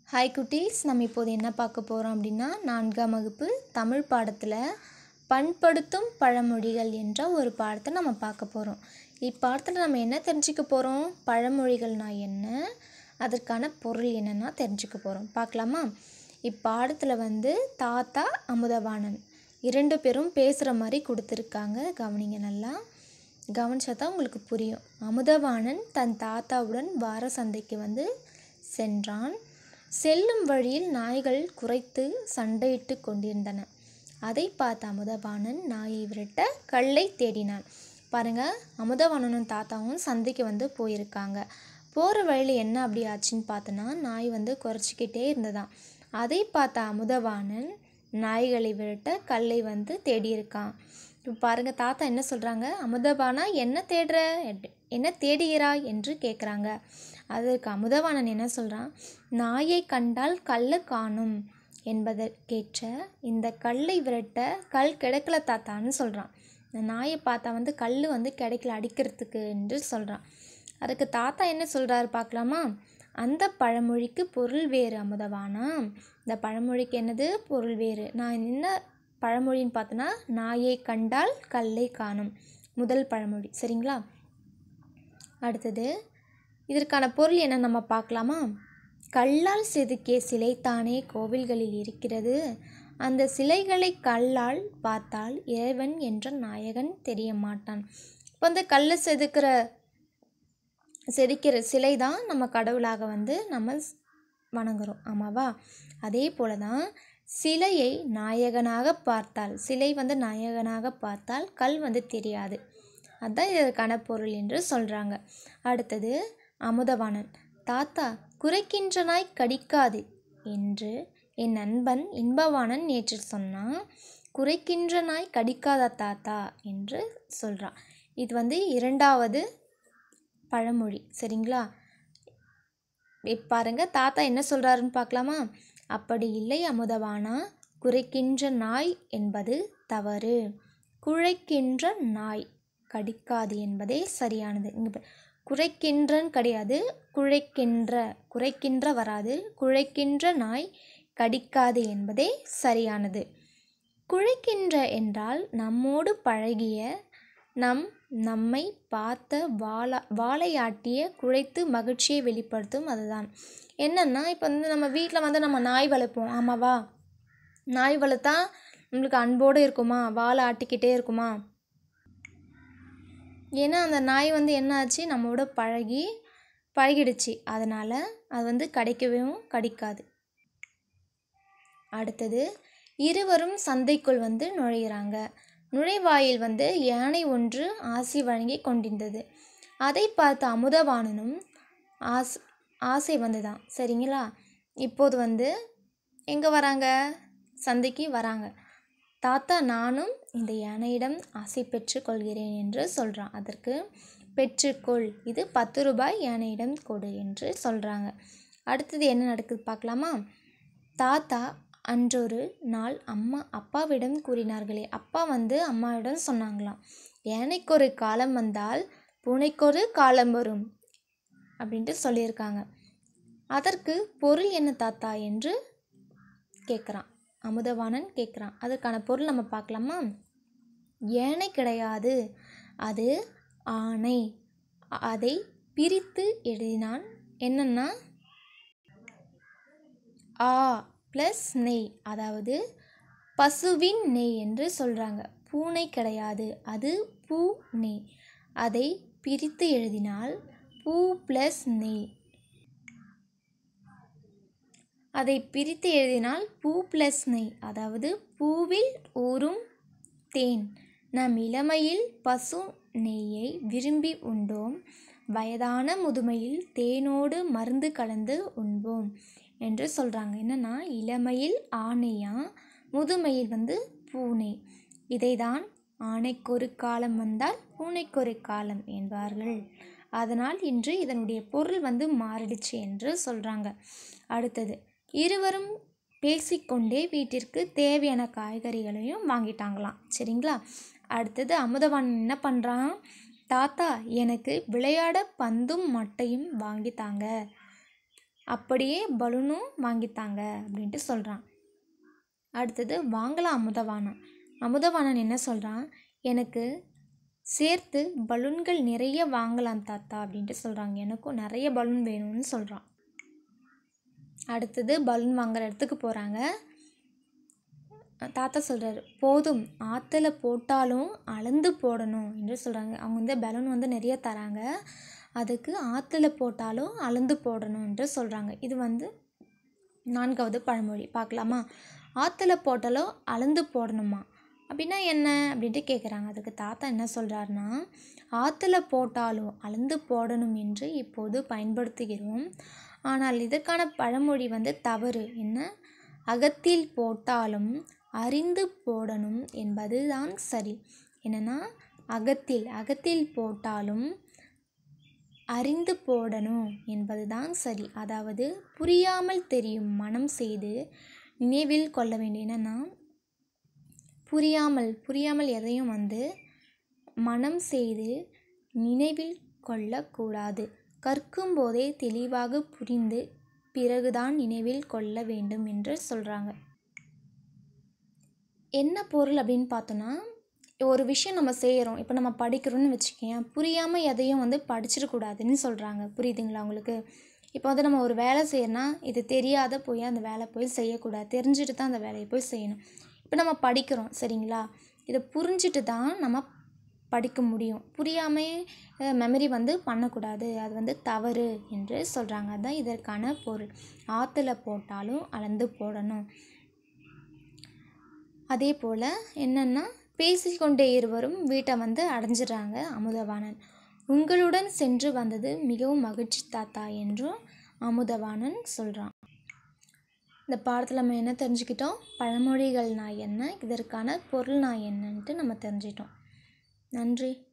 Hi குட்டீஸ் நம்ம இப்போது என்ன பார்க்க போகிறோம் அப்படின்னா நான்காம் வகுப்பு தமிழ் பாடத்தில் பண்படுத்தும் பழமொழிகள் என்ற ஒரு பாடத்தை நம்ம பார்க்க போகிறோம் இப்பாடத்தில் நம்ம என்ன தெரிஞ்சுக்க போகிறோம் பழமொழிகள்னா என்ன அதற்கான பொருள் என்னென்னா தெரிஞ்சுக்க போகிறோம் பார்க்கலாமா இப்பாடத்தில் வந்து தாத்தா அமுதவாணன் இரண்டு பேரும் பேசுகிற மாதிரி கொடுத்துருக்காங்க கவனிங்க நல்லா கவனிச்சா தான் உங்களுக்கு புரியும் அமுதவாணன் தன் தாத்தாவுடன் வார சந்தைக்கு வந்து சென்றான் செல்லும் வழியில் நாய்கள் குறைத்து சண்டையிட்டு கொண்டிருந்தன அதை பார்த்த அமுதவாணன் நாயை விரட்ட கல்லை தேடினான் பாருங்க அமுதவாணனும் தாத்தாவும் சந்தைக்கு வந்து போயிருக்காங்க போகிற வழியில் என்ன அப்படி ஆச்சுன்னு பார்த்தோன்னா நாய் வந்து குறைச்சிக்கிட்டே இருந்ததாம் அதை பார்த்த அமுதவாணன் நாய்களை விரட்ட கல்லை வந்து தேடியிருக்கான் இப்போ பாருங்க தாத்தா என்ன சொல்கிறாங்க அமுதவானா என்ன தேடுற எட்- என்ன தேடுகிறாய் என்று கேட்குறாங்க அதற்கு அமுதவாணன் என்ன சொல்கிறான் நாயை கண்டால் கல்லை காணும் என்பதற்கேற்ற இந்த கல்லை விரட்ட கல் கிடைக்கல தாத்தான்னு சொல்கிறான் இந்த நாயை பார்த்தா வந்து கல் வந்து கிடைக்கல அடிக்கிறதுக்கு என்று சொல்கிறான் அதுக்கு தாத்தா என்ன சொல்கிறாரு பார்க்கலாமா அந்த பழமொழிக்கு பொருள் வேறு அமுதவானா இந்த பழமொழிக்கு என்னது பொருள் வேறு நான் என்ன பழமொழின்னு பார்த்தோன்னா நாயை கண்டால் கல்லை காணும் முதல் பழமொழி சரிங்களா அடுத்தது இதற்கான பொருள் என்ன நம்ம பார்க்கலாமா கல்லால் செதுக்கிய சிலை தானே கோவில்களில் இருக்கிறது அந்த சிலைகளை கல்லால் பார்த்தால் இறைவன் என்ற நாயகன் தெரிய மாட்டான் இப்போ வந்து கல்லை செதுக்கிற செதுக்கிற சிலை தான் நம்ம கடவுளாக வந்து நம்ம ஸ்- வணங்குறோம் ஆமாவா அதே போல தான் சிலையை நாயகனாக பார்த்தால் சிலை வந்து நாயகனாக பார்த்தால் கல் வந்து தெரியாது அதுதான் இதற்கான பொருள் என்று சொல்கிறாங்க அடுத்தது அமுதவாணன் தாத்தா குறைக்கின்ற நாய் கடிக்காது என்று என் நண்பன் இன்பவாணன் நேற்று சொன்னான் குறைக்கின்ற நாய் கடிக்காதா தாத்தா என்று சொல்கிறான் இது வந்து இரண்டாவது பழமொழி சரிங்களா இப்ப பாருங்க தாத்தா என்ன சொல்றாருன்னு பார்க்கலாமா அப்படி இல்லை அமுதவானா குறைக்கின்ற நாய் என்பது தவறு குழைக்கின்ற நாய் கடிக்காது என்பதே சரியானது இங்க பாரு. குறைக்கின்றன்னு கிடையாது குழைக்கின்ற குறைக்கின்ற வராது குழைக்கின்ற நாய் கடிக்காது என்பதே சரியானது குழைக்கின்ற என்றால் நம்மோடு பழகிய நம் நம்மை பார்த்த வாழ வாழையாட்டிய குழைத்து மகிழ்ச்சியை வெளிப்படுத்தும் அதுதான் என்னன்னா இப்போ வந்து நம்ம வீட்டில் வந்து நம்ம நாய் வளர்ப்போம் ஆமாவா நாய் வளர்த்தா நம்மளுக்கு அன்போடு இருக்குமா வாழை ஆட்டிக்கிட்டே இருக்குமா ஏன்னா அந்த நாய் வந்து என்ன ஆச்சு நம்மோட பழகி பழகிடுச்சு அதனால் அது வந்து கடிக்கவும் கடிக்காது அடுத்தது இருவரும் சந்தைக்குள் வந்து நுழையிறாங்க நுழைவாயில் வந்து யானை ஒன்று ஆசி வழங்கி கொண்டிருந்தது அதை பார்த்த அமுதவாணனும் ஆஸ் ஆசை வந்துதான் சரிங்களா இப்போது வந்து எங்கே வராங்க சந்தைக்கு வராங்க தாத்தா நானும் இந்த யானையிடம் ஆசை பெற்று கொள்கிறேன் என்று சொல்கிறான் அதற்கு பெற்றுக்கொள் இது பத்து ரூபாய் யானையிடம் கொடு என்று சொல்கிறாங்க அடுத்தது என்ன நடக்குது பார்க்கலாமா தாத்தா அன்றொரு நாள் அம்மா அப்பாவிடம் கூறினார்களே அப்பா வந்து அம்மாவிடம் சொன்னாங்களாம் யானைக்கொரு காலம் வந்தால் பூனைக்கொரு காலம் வரும் அப்படின்ட்டு சொல்லியிருக்காங்க அதற்கு பொருள் என்ன தாத்தா என்று கேட்குறான் அமுதவாணன் கேட்குறான் அதற்கான பொருள் நம்ம பார்க்கலாமா ஏனை கிடையாது அது ஆணை அதை பிரித்து எழுதினான் என்னன்னா ஆ ப்ளஸ் நெய் அதாவது பசுவின் நெய் என்று சொல்கிறாங்க பூனை கிடையாது அது பூ நெய் அதை பிரித்து எழுதினால் பூ ப்ளஸ் நெய் அதை பிரித்து எழுதினால் பூ ப்ளஸ் நெய் அதாவது பூவில் ஊறும் தேன் நம் இளமையில் பசு நெய்யை விரும்பி உண்டோம் வயதான முதுமையில் தேனோடு மருந்து கலந்து உண்போம் என்று சொல்கிறாங்க என்னன்னா இளமையில் ஆணையா முதுமையில் வந்து பூனை இதைதான் ஆணைக்கொரு காலம் வந்தால் பூனைக்கொரு காலம் என்பார்கள் அதனால் இன்று இதனுடைய பொருள் வந்து மாறிடுச்சு என்று சொல்கிறாங்க அடுத்தது இருவரும் பேசிக்கொண்டே வீட்டிற்கு தேவையான காய்கறிகளையும் வாங்கிட்டாங்களாம் சரிங்களா அடுத்தது அமுதவாணன் என்ன பண்ணுறான் தாத்தா எனக்கு விளையாட பந்தும் மட்டையும் வாங்கி தாங்க அப்படியே பலூனும் வாங்கித்தாங்க அப்படின்ட்டு சொல்கிறான் அடுத்தது வாங்கலாம் அமுதவாணன் அமுதவாணன் என்ன சொல்கிறான் எனக்கு சேர்த்து பலூன்கள் நிறைய வாங்கலாம் தாத்தா அப்படின்ட்டு சொல்கிறாங்க எனக்கும் நிறைய பலூன் வேணும்னு சொல்கிறான் அடுத்தது பலூன் வாங்குற இடத்துக்கு போகிறாங்க தாத்தா சொல்கிறாரு போதும் ஆற்றுல போட்டாலும் அளந்து போடணும் என்று சொல்கிறாங்க அவங்க வந்து பலூன் வந்து நிறைய தராங்க அதுக்கு ஆற்றுல போட்டாலும் அளந்து போடணும் என்று சொல்கிறாங்க இது வந்து நான்காவது பழமொழி பார்க்கலாமா ஆற்றுல போட்டாலும் அளந்து போடணுமா அப்படின்னா என்ன அப்படின்ட்டு கேட்குறாங்க அதுக்கு தாத்தா என்ன சொல்கிறாருன்னா ஆற்றுல போட்டாலும் அளந்து போடணும் என்று இப்போது பயன்படுத்துகிறோம் ஆனால் இதற்கான பழமொழி வந்து தவறு என்ன அகத்தில் போட்டாலும் அறிந்து போடணும் என்பதுதான் சரி என்னன்னா அகத்தில் அகத்தில் போட்டாலும் அறிந்து போடணும் என்பதுதான் சரி அதாவது புரியாமல் தெரியும் மனம் செய்து நினைவில் கொள்ள வேண்டும் என்னன்னா புரியாமல் புரியாமல் எதையும் வந்து மனம் செய்து நினைவில் கொள்ளக்கூடாது கற்கும் போதே தெளிவாக புரிந்து பிறகுதான் நினைவில் கொள்ள வேண்டும் என்று சொல்கிறாங்க என்ன பொருள் அப்படின்னு பார்த்தோன்னா ஒரு விஷயம் நம்ம செய்கிறோம் இப்போ நம்ம படிக்கிறோம்னு வச்சுக்கேன் புரியாமல் எதையும் வந்து படிச்சிடக்கூடாதுன்னு சொல்கிறாங்க புரியுதுங்களா உங்களுக்கு இப்போ வந்து நம்ம ஒரு வேலை செய்யறோன்னா இது தெரியாத போய் அந்த வேலை போய் செய்யக்கூடாது தெரிஞ்சுட்டு தான் அந்த வேலையை போய் செய்யணும் இப்போ நம்ம படிக்கிறோம் சரிங்களா இதை புரிஞ்சுட்டு தான் நம்ம படிக்க முடியும் புரியாமல் மெமரி வந்து பண்ணக்கூடாது அது வந்து தவறு என்று சொல்கிறாங்க அதுதான் இதற்கான பொருள் ஆற்றுல போட்டாலும் அளந்து போடணும் அதே போல் என்னென்னா பேசிக்கொண்டே இருவரும் வீட்டை வந்து அடைஞ்சிடுறாங்க அமுதவாணன் உங்களுடன் சென்று வந்தது மிகவும் மகிழ்ச்சி தாத்தா என்றும் அமுதவாணன் சொல்கிறான் இந்த பாடத்தில் நம்ம என்ன தெரிஞ்சுக்கிட்டோம் பழமொழிகள்னா என்ன இதற்கான பொருள்னா என்னன்ட்டு நம்ம தெரிஞ்சிட்டோம் நன்றி